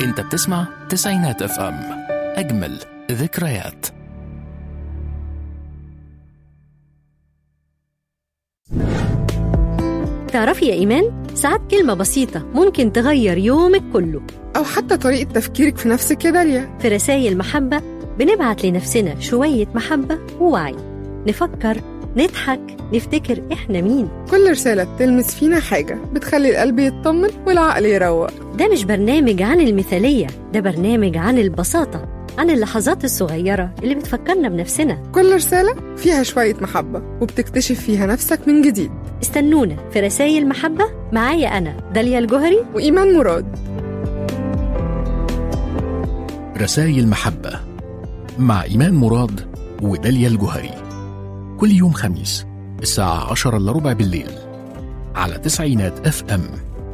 انت بتسمع تسعينات اف ام اجمل ذكريات تعرفي يا إيمان ساعات كلمة بسيطة ممكن تغير يومك كله أو حتى طريقة تفكيرك في نفسك يا داليا في رسائل محبة بنبعت لنفسنا شوية محبة ووعي نفكر نضحك نفتكر إحنا مين كل رسالة بتلمس فينا حاجة بتخلي القلب يطمن والعقل يروق ده مش برنامج عن المثالية ده برنامج عن البساطة عن اللحظات الصغيرة اللي بتفكرنا بنفسنا كل رسالة فيها شوية محبة وبتكتشف فيها نفسك من جديد استنونا في رسائل محبة معايا أنا داليا الجوهري وإيمان مراد رسائل محبة مع إيمان مراد وداليا الجوهري كل يوم خميس الساعة عشرة إلا ربع بالليل على تسعينات اف ام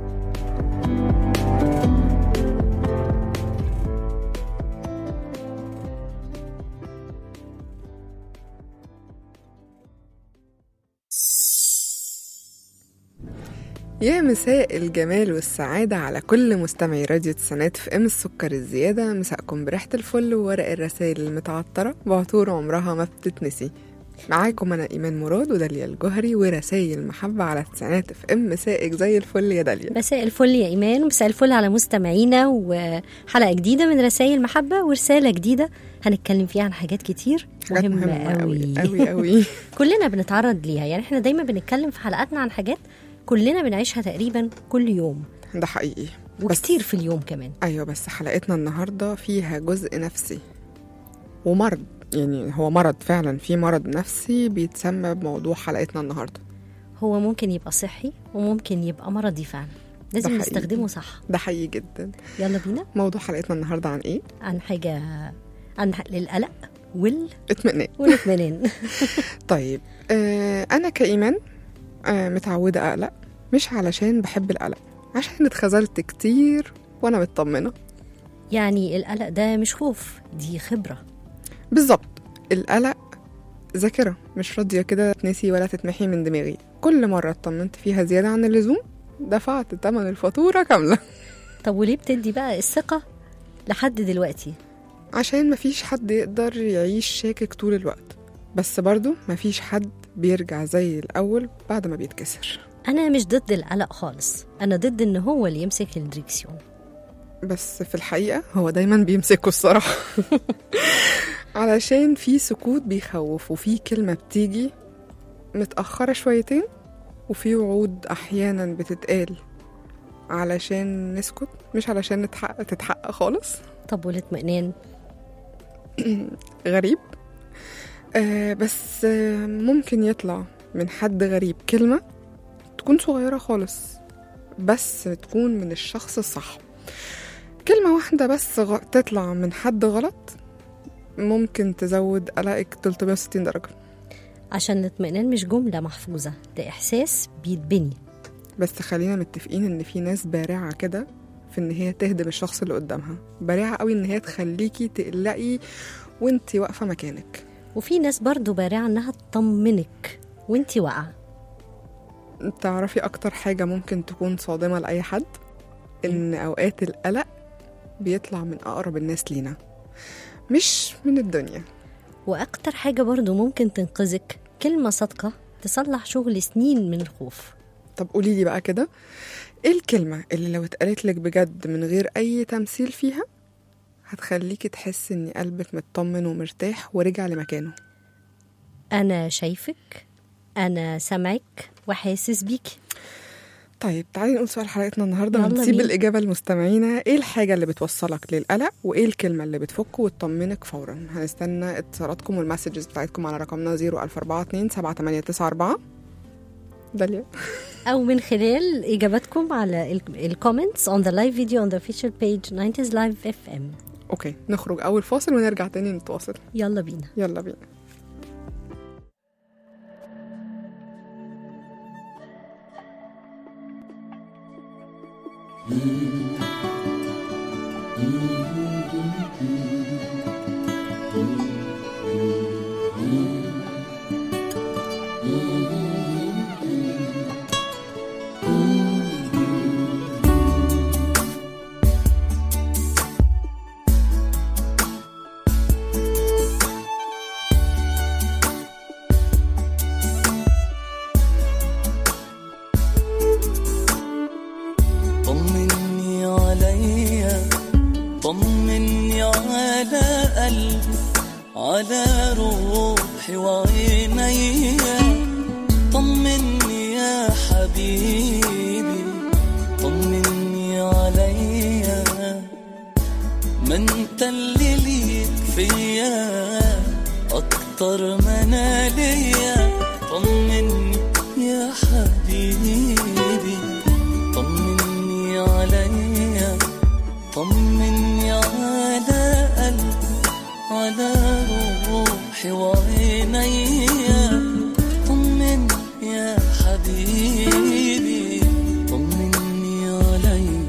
يا مساء الجمال والسعادة على كل مستمعي راديو تسعينات في ام السكر الزيادة مساءكم بريحة الفل وورق الرسائل المتعطرة بعطور عمرها ما بتتنسي معاكم أنا إيمان مراد وداليا الجوهري ورسائل المحبة على تسعينات في ام مسائك زي الفل يا داليا مساء الفل يا إيمان ومساء الفل على مستمعينا وحلقة جديدة من رسائل محبة ورسالة جديدة هنتكلم فيها عن حاجات كتير حاجات مهمة, مهمة قوي أوي أوي كلنا بنتعرض ليها يعني احنا دايما بنتكلم في حلقاتنا عن حاجات كلنا بنعيشها تقريبا كل يوم ده حقيقي بس وكتير في اليوم كمان أيوة بس حلقتنا النهاردة فيها جزء نفسي ومرض يعني هو مرض فعلا في مرض نفسي بيتسمى بموضوع حلقتنا النهاردة هو ممكن يبقى صحي وممكن يبقى مرضي فعلا لازم حقيقي. نستخدمه صح ده حقيقي جدا يلا بينا موضوع حلقتنا النهاردة عن إيه؟ عن حاجة عن للقلق وال اطمئنان والاطمئنان طيب آه أنا كإيمان آه متعودة أقلق مش علشان بحب القلق عشان اتخذلت كتير وأنا مطمنة يعني القلق ده مش خوف دي خبرة بالظبط القلق ذاكرة مش راضية كده تنسي ولا تتمحي من دماغي كل مرة اطمنت فيها زيادة عن اللزوم دفعت تمن الفاتورة كاملة طب وليه بتدي بقى الثقة لحد دلوقتي عشان مفيش حد يقدر يعيش شاكك طول الوقت بس برضو مفيش حد بيرجع زي الأول بعد ما بيتكسر أنا مش ضد القلق خالص أنا ضد إن هو اللي يمسك الدريكسيون بس في الحقيقة هو دايما بيمسكه الصراحة علشان في سكوت بيخوف وفي كلمة بتيجي متأخرة شويتين وفي وعود أحيانا بتتقال علشان نسكت مش علشان نتحقق تتحقق خالص طب والاطمئنان غريب آه بس آه ممكن يطلع من حد غريب كلمة تكون صغيرة خالص بس تكون من الشخص الصح كلمة واحدة بس غ... تطلع من حد غلط ممكن تزود قلقك 360 درجة عشان الاطمئنان مش جملة محفوظة ده إحساس بيتبني بس خلينا متفقين ان في ناس بارعة كده في ان هي تهدم الشخص اللي قدامها بارعة قوي ان هي تخليكي تقلقي وانتي واقفة مكانك وفي ناس برضو بارعة إنها تطمنك وانتي واقعة تعرفي اكتر حاجة ممكن تكون صادمة لأي حد ان اوقات القلق بيطلع من اقرب الناس لينا مش من الدنيا وأكتر حاجة برضو ممكن تنقذك كلمة صادقة تصلح شغل سنين من الخوف طب قولي لي بقى كده ايه الكلمة اللي لو اتقالت لك بجد من غير اي تمثيل فيها هتخليكي تحسي ان قلبك مطمن ومرتاح ورجع لمكانه أنا شايفك أنا سامعك وحاسس بيكي طيب تعالي نقول سؤال حلقتنا النهارده يلا ونسيب بينا. الإجابة لمستمعينا إيه الحاجة اللي بتوصلك للقلق وإيه الكلمة اللي بتفك وتطمنك فورا هنستنى اتصالاتكم والمسجز بتاعتكم على رقمنا 00442 7894 داليا أو من خلال إجاباتكم على الكومنتس on the live video on the official page 90s Live FM أوكي نخرج أول فاصل ونرجع تاني نتواصل يلا بينا يلا بينا عليا طمني على قلبي على روحي وعيني طمني يا حبيبي طمني عليا ما انت اللي ليك فيا اكتر ما انا ليا طمني يا حبيبي طمني عليا طمني على قلبي على روحي وعيني طمني يا حبيبي طمني عليا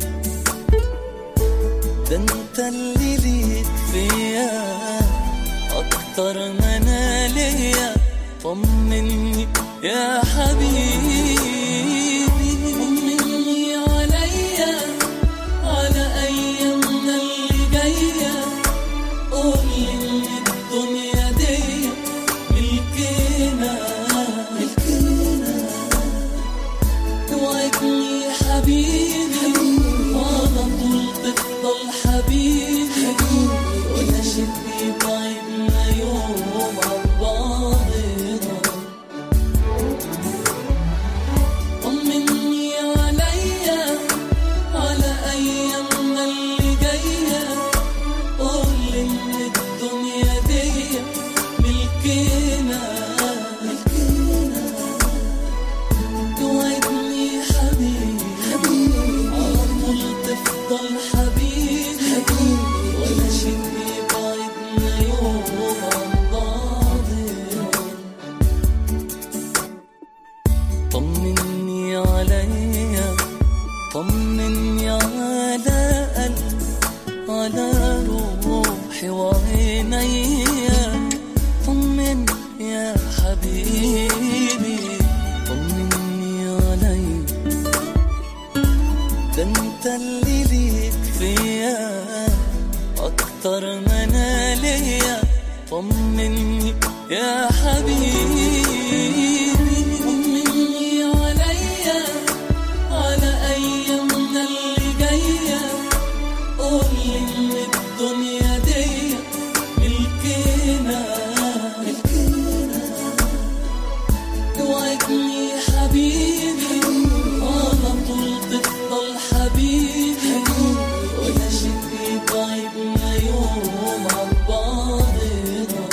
ده انت اللي ليك فيا اكتر ما انا ليا طمني يا حبيبي طمني عليا على ايامنا اللي جايه قول لي ان الدنيا دي ملكنا ملكنا توعدني حبيبي على طول تفضل حبيبي ولا شدني بعدنا يوم عن بعضنا طمني عليا على ايامنا اللي جايه قول لي ان الدنيا دي ملكنا ملكنا توعدني حبيبي على طول تفضل حبيبي ولا شدني بعدنا يوم عن بعضنا طمني عليا طمني على قلبي على روحي وعيني طمني يا حبيبي طمني عليا ده انت اللي ليك فيا اكتر ما انا ليا طمني يا حبيبي طمني عليا على ايامنا اللي جايه قول لي ان الدنيا دي ملكنا ملكنا توعدني حبيبي على طول تفضل حبيبي ولا شدني بعدنا يوم عن بعضنا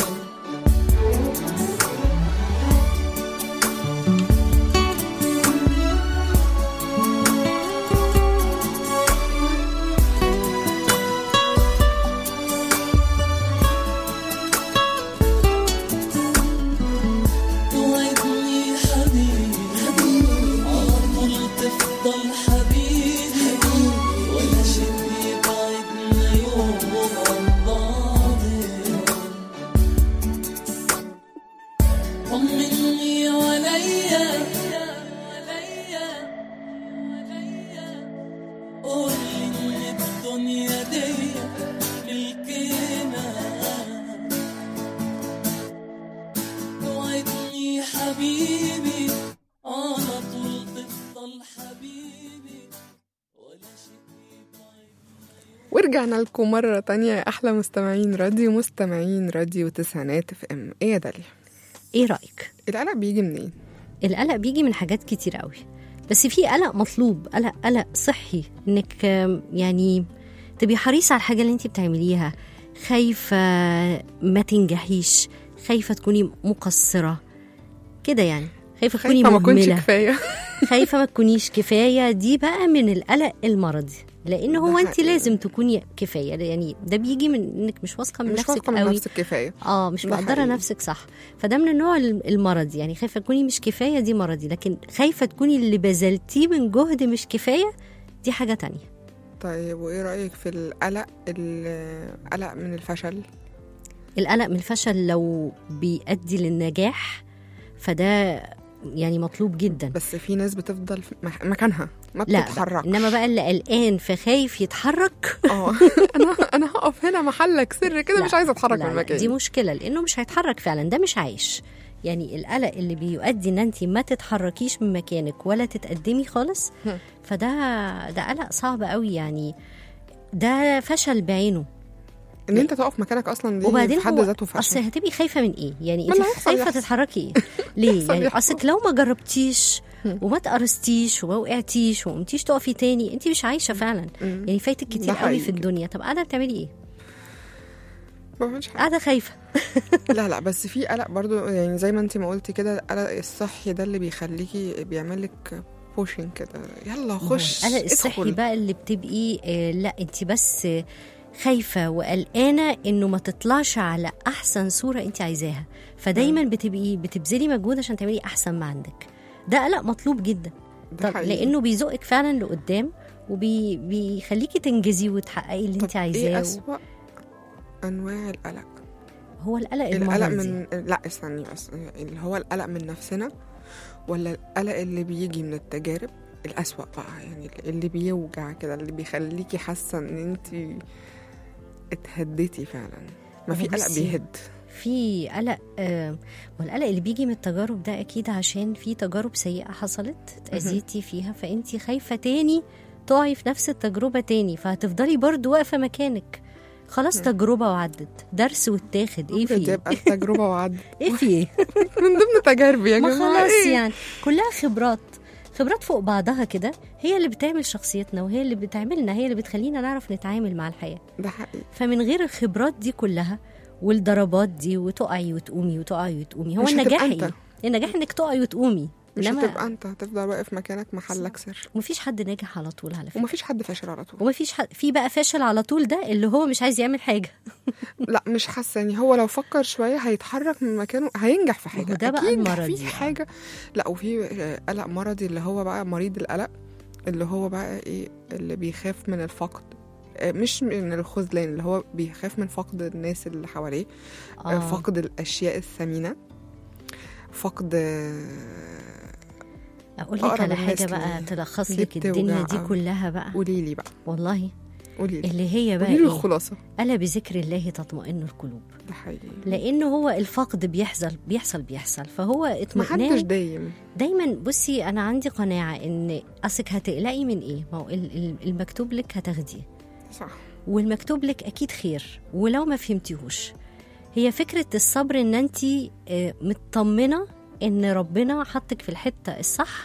توعدني حبيبي على طول تفضل حبيبي ولا شدني بعدنا يوم عن بعضنا طمني عليا قول لي ان الدنيا دي ملكنا توعدني حبيبي على طول تفضل حبيبي ولا شيء بعيد ورجعنا لكم مرة تانية يا أحلى مستمعين راديو مستمعين راديو تسعينات اف ام ايه يا داليا ايه رايك القلق بيجي منين؟ القلق بيجي من حاجات كتير قوي بس في قلق مطلوب قلق قلق صحي انك آم، يعني تبقي حريصة على الحاجة اللي انت بتعمليها خايفة ما تنجحيش خايفة تكوني مقصرة كده يعني خايفة تكوني خايفة ما كنتش مهملة كفاية خايفة ما تكونيش كفاية دي بقى من القلق المرضي لان هو انت حقيقي. لازم تكوني كفايه يعني ده بيجي من انك مش واثقه من مش نفسك واثقة من قوي نفسك كفاية اه مش ده مقدره حقيقي. نفسك صح فده من النوع الم- المرضي يعني خايفه تكوني مش كفايه دي مرضي لكن خايفه تكوني اللي بذلتيه من جهد مش كفايه دي حاجه تانية طيب وايه رأيك في القلق القلق من الفشل؟ القلق من الفشل لو بيؤدي للنجاح فده يعني مطلوب جدا بس في ناس بتفضل في مح- مكانها ما لا بتتحرك انما بقى اللي قلقان فخايف يتحرك اه انا انا هقف هنا محلك سر كده لا، مش عايزه اتحرك لا، من لا، مكاني دي مشكله لانه مش هيتحرك فعلا ده مش عايش يعني القلق اللي بيؤدي ان انت ما تتحركيش من مكانك ولا تتقدمي خالص هم. فده ده قلق صعب قوي يعني ده فشل بعينه ان انت تقف مكانك اصلا دي وبعدين في حد هو ذاته اصل فشل هتبقي خايفه من ايه يعني ما انت اللي هيحصل خايفه يحصل. تتحركي ايه ليه يحصل يعني يحصل. اصلك لو ما جربتيش وما تقرستيش وما وقعتيش وما قمتيش تقفي تاني انت مش عايشه فعلا مم. يعني فايتك كتير ده قوي حقيقي في الدنيا طب قاعده بتعملي ايه ما بعملش حاجة. قاعده خايفه لا لا بس في قلق برضو يعني زي ما انت ما قلتي كده القلق الصحي ده اللي بيخليكي بيعمل لك بوشنج كده يلا خش القلق الصحي ادخل. بقى اللي بتبقي آه، لا انت بس آه، خايفه وقلقانه انه ما تطلعش على احسن صوره انت عايزاها فدايما بتبقي بتبذلي مجهود عشان تعملي احسن ما عندك ده قلق مطلوب جدا ده طب حقيقي. لانه بيزقك فعلا لقدام وبيخليكي تنجزي وتحققي اللي طب انت ايه عايزاه اسوأ انواع القلق هو القلق القلق المرضي من لا استني بس اللي هو القلق من نفسنا ولا القلق اللي بيجي من التجارب الأسوأ بقى يعني اللي بيوجع كده اللي بيخليكي حاسة ان انت اتهديتي فعلا ما في قلق بصي، بيهد في قلق آه والقلق اللي بيجي من التجارب ده اكيد عشان في تجارب سيئه حصلت اتاذيتي فيها فانت خايفه تاني تقعي في نفس التجربه تاني فهتفضلي برضو واقفه مكانك خلاص تجربه وعدت درس واتاخد ايه في بدي ايه ابقى التجربة وعد ايه في ايه من ضمن تجاربي يا ما جماعة خلاص إيه؟ يعني كلها خبرات خبرات فوق بعضها كده هي اللي بتعمل شخصيتنا وهي اللي بتعملنا هي اللي بتخلينا نعرف نتعامل مع الحياه ده حقيقي فمن غير الخبرات دي كلها والضربات دي وتقعي وتقومي وتقعي وتقومي هو مش النجاح هتبقى ايه؟ أنت. النجاح انك تقعي وتقومي مش إنما هتبقى انت هتفضل واقف مكانك محلك سر ومفيش حد ناجح على طول على فكره ومفيش حد فاشل على طول ومفيش حد في بقى فاشل على طول ده اللي هو مش عايز يعمل حاجه لا مش حاسه يعني هو لو فكر شويه هيتحرك من مكانه هينجح في ما هو حاجه ده بقى أكيد المرضي في آه. حاجه لا وفي آه، قلق مرضي اللي هو بقى مريض القلق اللي هو بقى ايه اللي بيخاف من الفقد آه، مش من الخذلان اللي هو بيخاف من فقد الناس اللي حواليه آه. آه. فقد الاشياء الثمينه فقد آه، اقول لك أقرب على الناس حاجه بقى ليه. تلخص دي لك الدنيا بتوجع دي أوي. كلها بقى قولي لي بقى والله قولي لي اللي هي بقى قولي لي ايه الخلاصه الا بذكر الله تطمئن القلوب ده حقيقي لانه هو الفقد بيحصل بيحصل بيحصل فهو محدش اطمئنان دايم دايما بصي انا عندي قناعه ان اصلك هتقلقي من ايه ما هو ال- ال- المكتوب لك هتاخديه صح والمكتوب لك اكيد خير ولو ما فهمتيهوش هي فكره الصبر ان انت مطمنه ان ربنا حطك في الحته الصح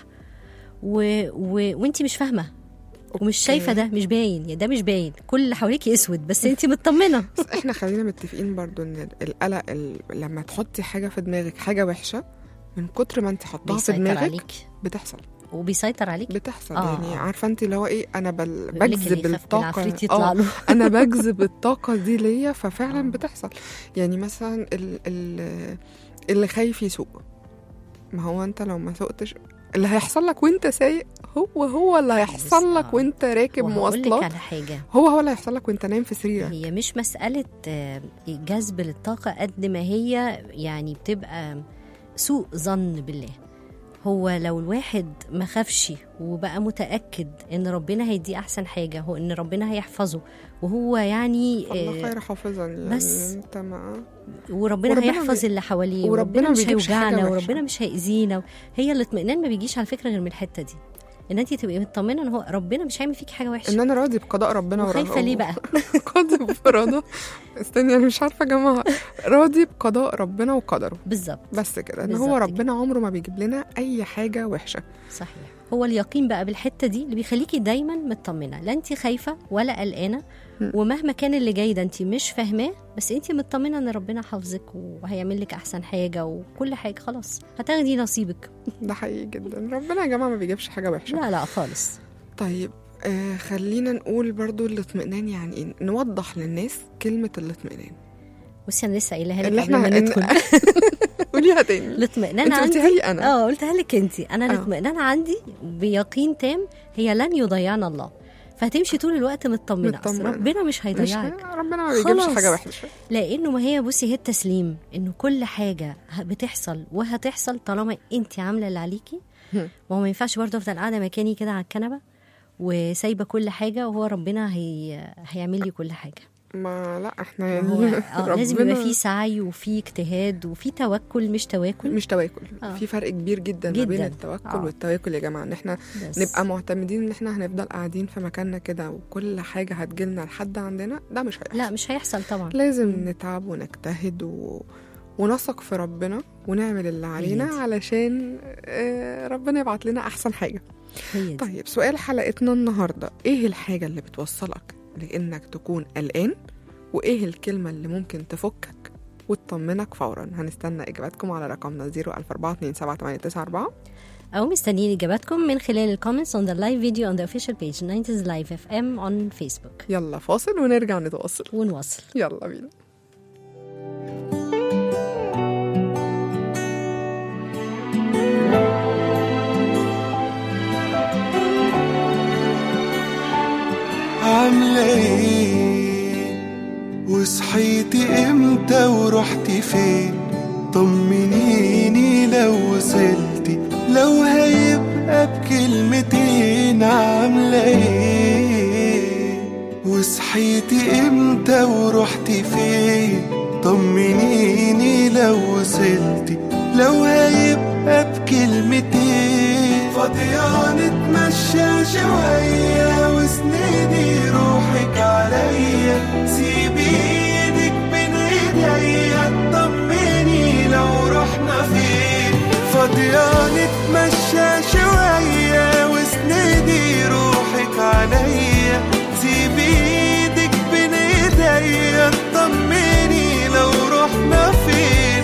و... و... وانت مش فاهمه ومش شايفه ده مش باين يعني ده مش باين كل اللي حواليك اسود بس انت مطمنه بس احنا خلينا متفقين برضو ان القلق ال... لما تحطي حاجه في دماغك حاجه وحشه من كتر ما انت حطاها في بيسيطر دماغك عليك بتحصل وبيسيطر عليك بتحصل آه. يعني عارفه انت اللي هو ايه انا بل... يقول لك اللي بجذب يخاف الطاقه العفريت يطلع آه، له انا بجذب الطاقه دي ليا ففعلا بتحصل يعني مثلا ال... ال... اللي خايف يسوق ما هو انت لو ما سوقتش اللي هيحصل لك وانت سايق هو هو اللي هيحصل لك آه. وانت راكب وهقول لك مواصلات على حاجه هو هو اللي هيحصل لك وانت نايم في سريرك هي مش مسألة آه، جذب للطاقة قد ما هي يعني بتبقى سوء ظن بالله هو لو الواحد ما خافش وبقى متأكد ان ربنا هيديه احسن حاجة هو ان ربنا هيحفظه وهو يعني الله آه، خير حافظا يعني بس. انت ما وربنا, وربنا هيحفظ بي- اللي حواليه وربنا وربنا ما مش بيجيبش حاجة هيوجعنا وحشة. وربنا مش هيأذينا هي الاطمئنان ما بيجيش على فكرة غير من الحتة دي ان انت تبقي مطمنه ان هو ربنا مش هيعمل فيكي حاجه وحشه ان انا راضي بقضاء ربنا وخايفه ليه بقى راضي بفرضه استني انا مش عارفه يا جماعه راضي بقضاء ربنا وقدره بالظبط بس كده ان بالظبط هو كده. ربنا عمره ما بيجيب لنا اي حاجه وحشه صحيح هو اليقين بقى بالحته دي اللي بيخليكي دايما مطمنه لا انت خايفه ولا قلقانه م. ومهما كان اللي جاي ده انت مش فاهماه بس انت مطمنه ان ربنا حافظك وهيعمل لك احسن حاجه وكل حاجه خلاص هتاخدي نصيبك ده حقيقي جدا ربنا يا جماعه ما بيجيبش حاجه وحشه لا لا خالص طيب آه خلينا نقول برضو الاطمئنان يعني ايه نوضح للناس كلمه الاطمئنان بصي انا لسه قايلها لك اللي قبل ما احنا ندخل قوليها تاني الاطمئنان انت عندي قلتيها لي انا اه قلتها لك انت انا آه. الاطمئنان عندي بيقين تام هي لن يضيعنا الله فهتمشي طول الوقت مطمنه أصل مطمنة. ربنا مش مش هيضيعك ربنا ما بيجيبش خلاص. حاجه وحشه لانه ما هي بصي هي التسليم انه كل حاجه ه- بتحصل وهتحصل طالما انت عامله اللي عليكي هم. ما هو ما ينفعش برضه افضل قاعده مكاني كده على الكنبه وسايبه كل حاجه وهو ربنا هي... هيعمل لي كل حاجه ما لا احنا ما يعني هو آه لازم يبقى ربنا- في سعي وفي اجتهاد وفي توكل مش تواكل مش تواكل آه. في فرق كبير جدا, ما بين جداً. التوكل آه. والتواكل يا جماعه ان احنا بس. نبقى معتمدين ان احنا هنفضل قاعدين في مكاننا كده وكل حاجه هتجيلنا لحد عندنا ده مش هيحصل لا مش هيحصل طبعا لازم نتعب ونجتهد و... ونثق في ربنا ونعمل اللي علينا دي. علشان آه، ربنا يبعت لنا احسن حاجه هي دي. طيب سؤال حلقتنا النهارده ايه الحاجه اللي بتوصلك لانك تكون قلقان وايه الكلمه اللي ممكن تفكك وتطمنك فورا هنستنى اجاباتكم على رقمنا 004278994 أو مستنيين إجاباتكم من خلال الكومنتس on the live video on the official page 90s Live FM on Facebook يلا فاصل ونرجع نتواصل ونواصل يلا بينا عاملة ايه وصحيتي امتى ورحتي فين طمنيني لو وصلتي لو هيبقى بكلمتين عاملة ايه وصحيتي امتى ورحتي فين طمنيني لو وصلتي لو هيبقى بكلمتين فاضية نتمشى شوية واسندي روحك عليا سيبي ايدك بين ايديا طمني لو رحنا فين فاضية نتمشى شوية واسندي روحك عليا سيبي ايدك بين ايديا طمني لو رحنا فين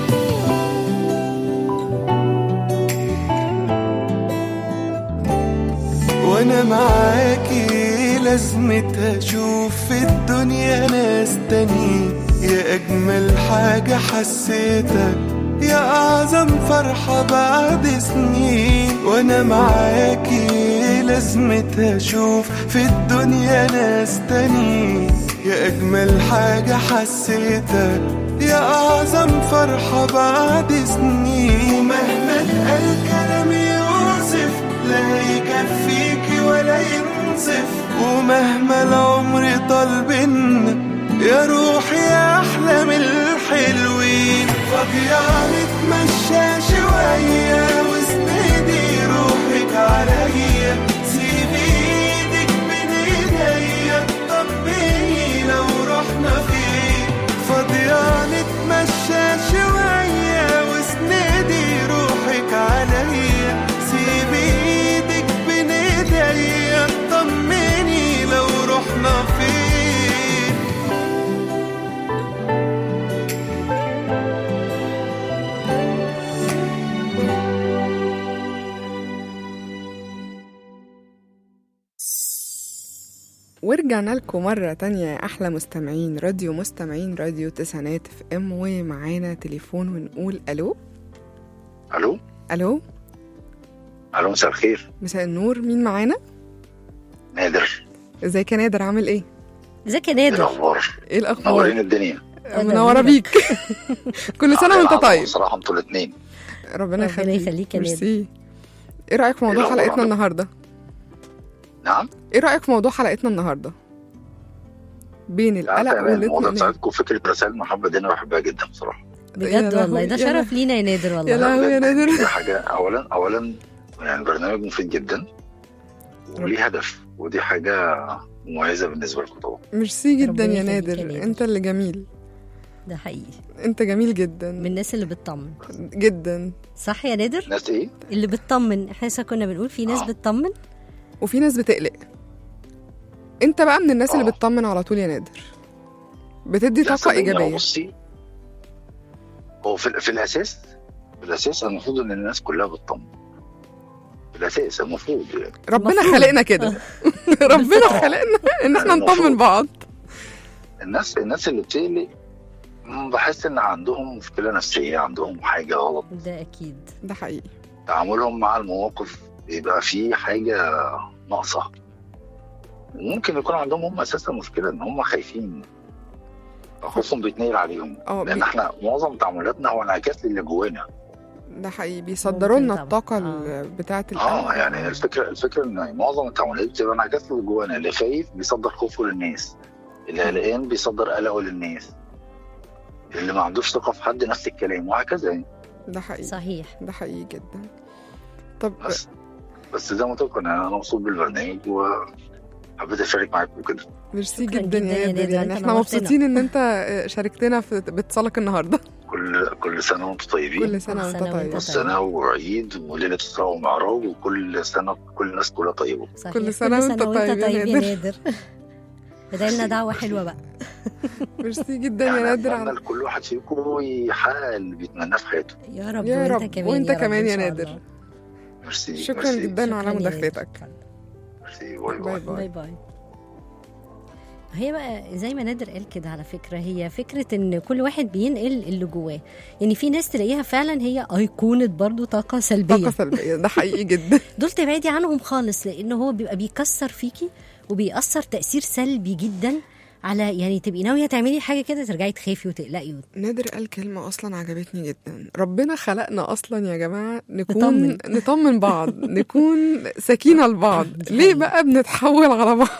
وانا معاكي لازمتها اشوف في الدنيا ناس تانيين يا اجمل حاجة حسيتها يا اعظم فرحة بعد سنين وانا معاكي لازمتها اشوف في الدنيا ناس تانيين يا اجمل حاجة حسيتها يا اعظم فرحة بعد سنين ومهما اتقال كلام يوصف لا يكفيكي ولا ينصف ومهما العمر طال بينا يا روحي يا احلى من الحلوين فاضية نتمشى شوية واسندي روحك عليا سيبي ايدك بين ايديا طمني لو رحنا فين فاضية نتمشى شوية واسندي روحك عليا سيبي ايدك بين ايديا طمني لو رحنا فين ورجعنا لكم مرة تانية يا أحلى مستمعين راديو مستمعين راديو تسعينات في ام ومعانا تليفون ونقول ألو الو ألو الو مساء الخير مساء النور مين معانا؟ نادر ازيك يا نادر عامل ايه؟ ازيك يا ايه نادر الاخبار ايه الأخبار؟ منورين الدنيا منورة بيك كل سنة وانت طيب صراحه انتوا الاثنين ربنا ربنا يخليك يخليك يا نادر. ميرسي. ايه رأيك في موضوع إيه الأخبار حلقتنا عندك؟ النهاردة؟ نعم ايه رأيك في موضوع حلقتنا النهاردة؟ بين القلق الموضوع والاطمئنان بتاعتكم فكره رسائل المحبه دي انا بحبها جدا بصراحه يا بجد والله ده لهوي، يا شرف لينا يا نادر يا والله لهوي يا نادر دي حاجه اولا اولا يعني برنامج مفيد جدا وليه هدف ودي حاجه مميزه بالنسبه لكم طبعا ميرسي جدا ربنا يا يخليك يا نادر نادر. انت اللي جميل ده حقيقي انت جميل جدا من الناس اللي بتطمن جدا صح يا نادر الناس ايه اللي بتطمن احنا لسه كنا بنقول في ناس آه. بتطمن وفي ناس بتقلق انت بقى من الناس اللي آه. بتطمن على طول يا نادر بتدي لا، طاقة صدقني، هو إيجابية بصي هو في, في الاساس في الاساس المفروض ان الناس كلها بتطمن في الاساس المفروض يعني ربنا المفروض. خلقنا كده ربنا آه. خلقنا ان احنا المفروض. نطمن بعض الناس الناس اللي بتقلق مم، بحس ان عندهم مشكله نفسيه عندهم حاجه غلط ده اكيد ده حقيقي تعاملهم مع المواقف بيبقى فيه حاجه ناقصه ممكن يكون عندهم هم اساسا مشكله ان هم خايفين خوفهم بيتنقل عليهم اه لان بي- احنا معظم تعاملاتنا هو انعكاس للي جوانا ده حقيقي بيصدروا لنا ممكن طبعا. الطاقة آه. ال- بتاعة القلق اه يعني الفكره الفكره ان معظم التعاملات بتبقى انعكاس للي جوانا اللي خايف بيصدر خوفه للناس اللي قلقان بيصدر قلقه للناس اللي ما عندوش ثقه في حد نفس الكلام وهكذا يعني ده حقيقي صحيح ده حقيقي جدا طب بس بس زي ما قلت لكم انا أنا مبسوط بالبرنامج وحبيت اشارك معاكم كده ميرسي شكراً جدا جداً يا يا نادر نادر، يعني أنت احنا نورتنا. مبسوطين ان انت شاركتنا في باتصالك النهارده كل كل سنه وانتم طيبين كل سنه وانت سنة وأنت طيب طيب. سنه وعيد وليله اسراء ومعراج وكل سنه كل الناس كلها طيبه صحيح كل سنة وأنت طيب يا طيب يا نادر. نادر بدأ لنا دعوة حلوة بقى ميرسي جدا يعني يا نادر اتمنى على لكل واحد فيكم يحقق اللي بيتمناه في حياته يا رب يا وانت رب، كمان وأنت يا رب كمان إن يا شاء نادر. الله. ميرسي شكرا ميرسي، جدا على شكراً يا مداخلتك نادر. ميرسي باي باي باي باي باي باي هي بقى زي ما نادر قال كده على فكرة هي فكرة ان كل واحد بينقل اللي جواه يعني في ناس تلاقيها فعلا هي ايقونة برضو طاقة سلبية طاقه سلبيه ده حقيقي جدا دول تبعدي عنهم خالص لان هو بيبقى بيكسر فيكي وبيأثر تأثير سلبي جدا على يعني تبقي ناوية تعملي حاجة كده ترجعي تخافي وتقلقي نادر قال كلمة أصلا عجبتني جدا ربنا خلقنا أصلا يا جماعة نكون نطمن. نطمن بعض نكون سكينة لبعض دي ليه حقيقة. بقى بنتحول على بعض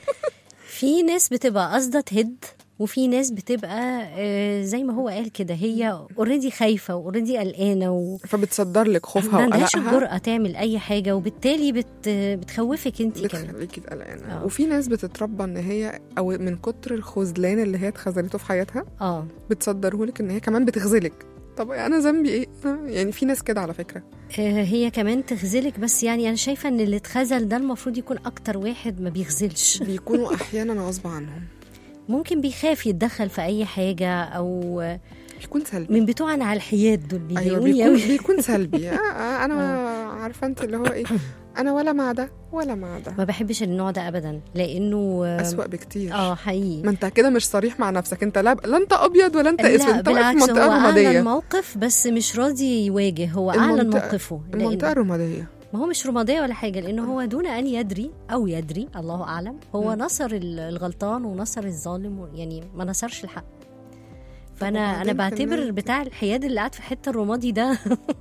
في ناس بتبقى قاصده تهد وفي ناس بتبقى آه، زي ما هو قال كده هي اوريدي خايفه واوريدي قلقانه و... فبتصدر لك خوفها ما عندهاش وقلقها الجرأة تعمل أي حاجة وبالتالي بت... بتخوفك أنت كمان بتخليكي قلقانة آه. وفي ناس بتتربى ان هي او من كتر الخذلان اللي هي اتخذلته في حياتها اه بتصدره لك ان هي كمان بتخذلك طب انا ذنبي ايه يعني في ناس كده على فكره آه، هي كمان تخذلك بس يعني أنا شايفة إن اللي اتخذل ده المفروض يكون أكتر واحد ما بيخذلش بيكونوا احيانا غصب عنهم ممكن بيخاف يتدخل في أي حاجة أو آه، بيكون سلبي من بتوع على الحياد دول ايوه بيضايقوني بيكون أوي بيكون سلبي آه، آه، انا عارفه انت اللي هو ايه انا ولا مع ده ولا مع ده ما بحبش النوع ده أبدا لأنه آه، اسوأ بكتير اه حقيقي ما انت كده مش صريح مع نفسك انت لا لا انت ابيض ولا انت اسود لا انت واقف في بالعكس هو منطقه أعلن رماديه الموقف بس مش راضي يواجه هو أعلن المنطقة- موقفه لأن- المنطقه الرماديه ما هو مش رمادية ولا حاجة لأنه هو دون أن يدري أو يدري الله أعلم هو نصر ال- الغلطان ونصر الظالم و- يعني ما نصرش الحق فأنا أنا وبعدين بعتبر كمان- بتاع الحياد اللي قاعد في حتة الرمادي ده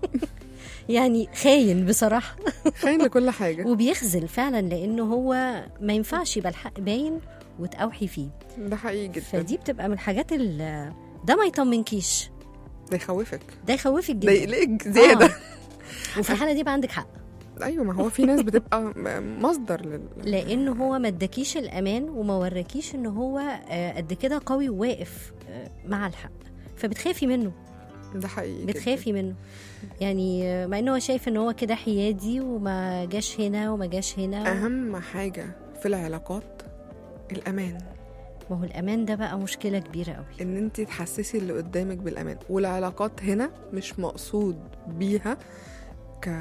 يعني خاين بصراحة خاين لكل حاجه وبيخزل فعلا لأنه هو ما ينفعش يبقى الحق باين وتأوحي فيه ده حقيقي جدا فدي بتبقى من الحاجات ال- ده ما يطمنكيش ده يخوفك ده يخوفك ده جدا يقلقك زياده آه. وفي الحالة دي بقى عندك حق ايوه ما هو في ناس بتبقى م- مصدر لل لانه هو ما اداكيش الامان وما وراكيش ان هو آه، قد كده قوي وواقف آه، مع الحق فبتخافي منه ده حقيقي جداً. بتخافي منه يعني آه، مع انه هو شايف ان هو كده حيادي وما جاش هنا وما جاش هنا اهم حاجه في العلاقات الامان ما هو الامان ده بقى مشكله كبيره قوي ان انت تحسسي اللي قدامك بالامان والعلاقات هنا مش مقصود بيها ك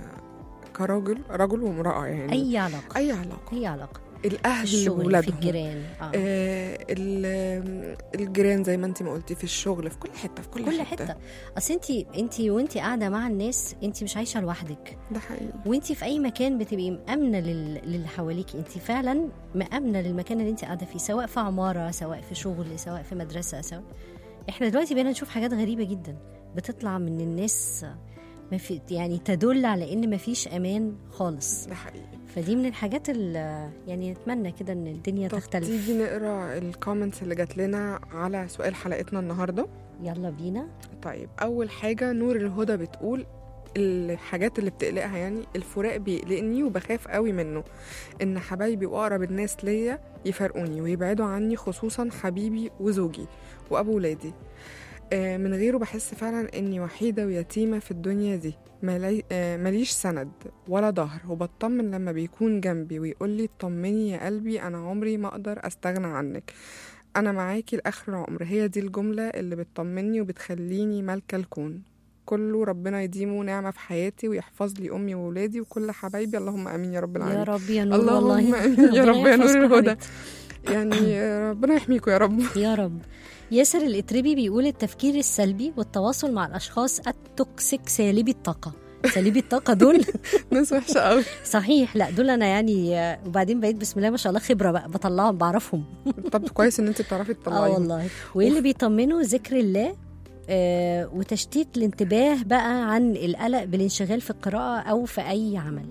كراجل رجل وامراه يعني اي علاقه اي علاقه اي علاقه الاهل في الشغل في وولادهم الجيران آه. آه ال- الجيران زي ما انت ما قلتي في الشغل في كل حته في كل, كل حته اصل انت انت وانت قاعده مع الناس انت مش عايشه لوحدك ده حقيقي وانت في اي مكان بتبقي مأمنة لل... للي حواليك انت فعلا مأمنة للمكان اللي انت قاعدة فيه سواء في عمارة سواء في شغل سواء في مدرسة سواء احنا دلوقتي بقينا نشوف حاجات غريبة جدا بتطلع من الناس ما في يعني تدل على ان مفيش امان خالص ده حقيقي فدي من الحاجات اللي يعني نتمنى كده ان الدنيا طب تختلف تيجي نقرا الكومنتس اللي جات لنا على سؤال حلقتنا النهارده يلا بينا طيب اول حاجه نور الهدى بتقول الحاجات اللي بتقلقها يعني الفراق بيقلقني وبخاف قوي منه ان حبايبي واقرب الناس ليا يفارقوني ويبعدوا عني خصوصا حبيبي وزوجي وابو ولادي آه، من غيره بحس فعلا اني وحيده ويتيمه في الدنيا دي ملي- آه، ماليش سند ولا ظهر وبطمن لما بيكون جنبي ويقول لي اطمني يا قلبي انا عمري ما اقدر استغنى عنك انا معاكي لاخر العمر هي دي الجمله اللي بتطمني وبتخليني مالكه الكون كله ربنا يديمه نعمه في حياتي ويحفظ لي امي وولادي وكل حبايبي اللهم امين يا رب العالمين يا رب يا نور اللهم والله آمين يا ربنا رب يا نور يحفظكم الهدى. حبيبتي. يعني آه، ربنا يحميكم يا رب يا رب ياسر الاتربي بيقول التفكير السلبي والتواصل مع الاشخاص التوكسيك سالبي الطاقه سالبي الطاقه دول ناس وحشه قوي صحيح لا دول انا يعني آه، وبعدين بقيت بسم الله ما شاء الله خبره بقى بطلعهم بعرفهم طب كويس ان انت بتعرفي اه تطلعيهم والله وايه اللي بيطمنوا ذكر الله آه وتشتيت الانتباه بقى عن القلق بالانشغال في القراءه او في اي عمل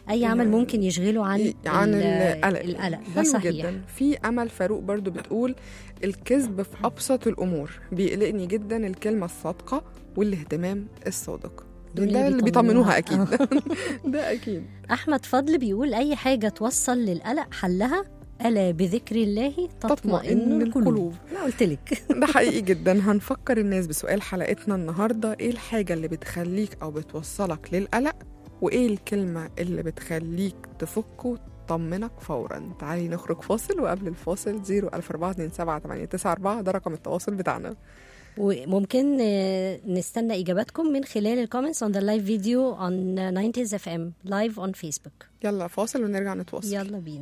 اي عمل يعني ممكن يشغله عن عن ال- القلق القلق ده حلو صحيح جدا في امل فاروق برضو بتقول الكذب في ابسط الامور بيقلقني جدا الكلمه الصادقه والاهتمام الصادق دول اللي ده اللي بيطمنوها. بيطمنوها اكيد ده اكيد احمد فضل بيقول اي حاجه توصل للقلق حلها الا بذكر الله تطمئن تطمئن القلوب القلوب. انا قلت لك ده حقيقي جدا هنفكر الناس بسؤال حلقتنا النهارده ايه الحاجه اللي بتخليك او بتوصلك للقلق وايه الكلمه اللي بتخليك تفك وتطمنك فورا تعالي نخرج فاصل وقبل الفاصل 01427 ده رقم التواصل بتاعنا وممكن آه، نستنى اجاباتكم من خلال الكومنتس on the live video on 90s FM live on Facebook يلا فاصل ونرجع نتواصل يلا بينا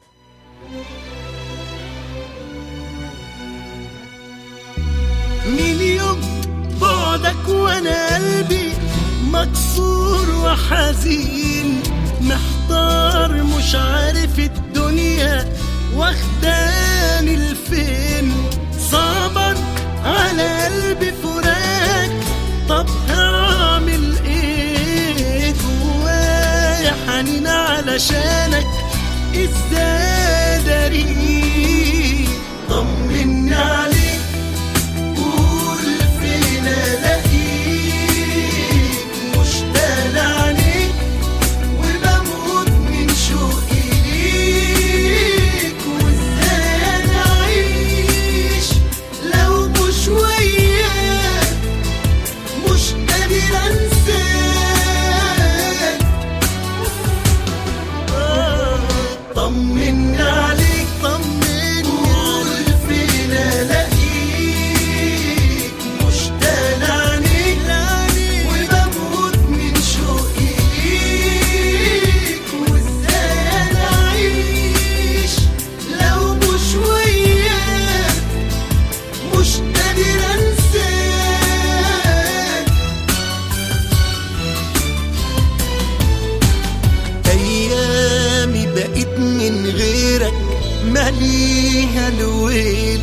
من يوم بعدك وانا قلبي مكسور وحزين محتار مش عارف الدنيا واخداني لفين صعبا على قلبي فراق طب هعمل ايه جوايا حنين علشانك ازاي داري طمني عليك قول فين الاقيك مشتاق لعينيك وبموت من شوقي ليك وازاي انا اعيش لو مش وياك مش قادر انساك طمني عليك طمني قول فين الاقيك مشتاق لعينيك وبموت من شوقي ليك وازاي انا اعيش لو مش وياك مش قادر انساك ايامي بقيت من غيرك ماليها الويل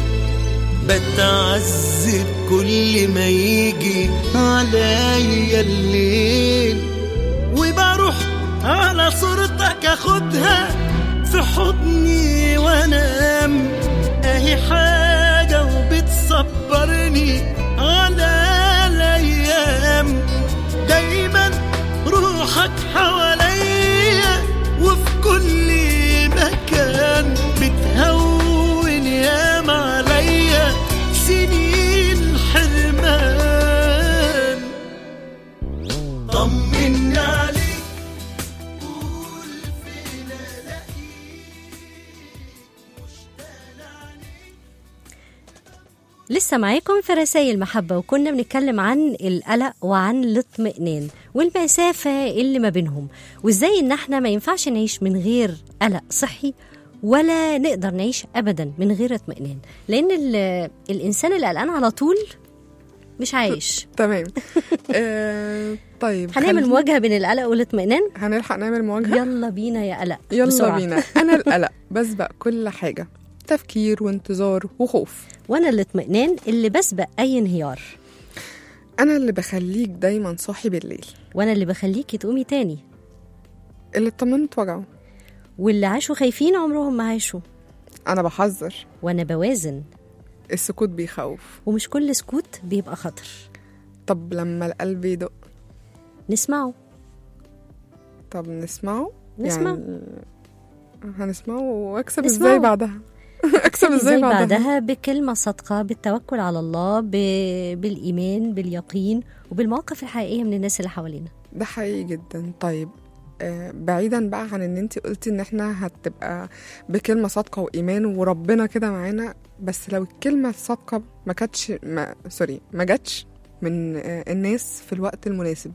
بتعذب كل ما يجي عليا الليل وبروح على صورتك اخدها في حضني وانام اهي حاجة وبتصبرني على الايام دايما روحك حواليا وفي كل مكان بتهون ياما عليا سنين حرمان طمني عليك قول فين الاقيك مشتاق لعينيك لسه معاكم في رسائل محبة وكنا بنتكلم عن القلق وعن الاطمئنان والمسافة اللي ما بينهم وازاي ان احنا ما ينفعش نعيش من غير قلق صحي ولا نقدر نعيش ابدا من غير اطمئنان لان ال- الانسان اللي قلقان على طول مش عايش تمام آه طيب هنعمل خلينا- مواجهة بين القلق والاطمئنان هنلحق نعمل مواجهه يلا بينا يا قلق يلا بسرعة. بينا انا القلق بسبق كل حاجه تفكير وانتظار وخوف وانا الاطمئنان اللي بسبق اي انهيار انا اللي بخليك دايما صاحي بالليل وانا اللي بخليكي تقومي تاني اللي اطمنت وجعه واللي عاشوا خايفين عمرهم ما عاشوا انا بحذر وانا بوازن السكوت بيخوف ومش كل سكوت بيبقى خطر طب لما القلب يدق نسمعه طب نسمعه نسمع. يعني هنسمعه واكسب نسمعه. ازاي بعدها اكسب ازاي بعدها بعدها بكلمة صادقة بالتوكل على الله ب... بالإيمان باليقين وبالمواقف الحقيقية من الناس اللي حوالينا ده حقيقي جدا طيب آه بعيدا بقى عن ان انت قلتي ان احنا هتبقى بكلمه صادقه وايمان وربنا كده معانا بس لو الكلمه الصادقه ما كانتش ما سوري ما جاتش من آه الناس في الوقت المناسب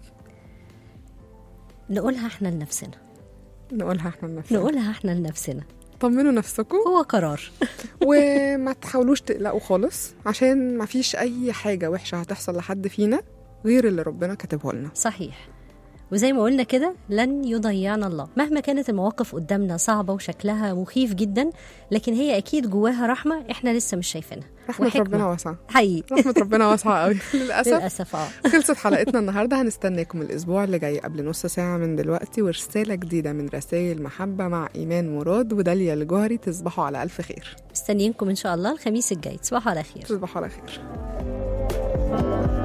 نقولها احنا لنفسنا نقولها احنا لنفسنا نقولها احنا لنفسنا طمنوا نفسكم هو قرار وما تحاولوش تقلقوا خالص عشان ما فيش اي حاجه وحشه هتحصل لحد فينا غير اللي ربنا كاتبه لنا صحيح وزي ما قلنا كده لن يضيعنا الله مهما كانت المواقف قدامنا صعبة وشكلها مخيف جدا لكن هي أكيد جواها رحمة إحنا لسه مش شايفينها رحمة وحكمة. ربنا واسعة حقيقي رحمة ربنا واسعة قوي للأسف للأسف اه خلصت حلقتنا النهارده هنستناكم الاسبوع اللي جاي قبل نص ساعه من دلوقتي ورساله جديده من رسائل محبه مع ايمان مراد وداليا الجوهري تصبحوا على الف خير مستنيينكم إن شاء الله الخميس الجاي تصبحوا على خير تصبحوا على خير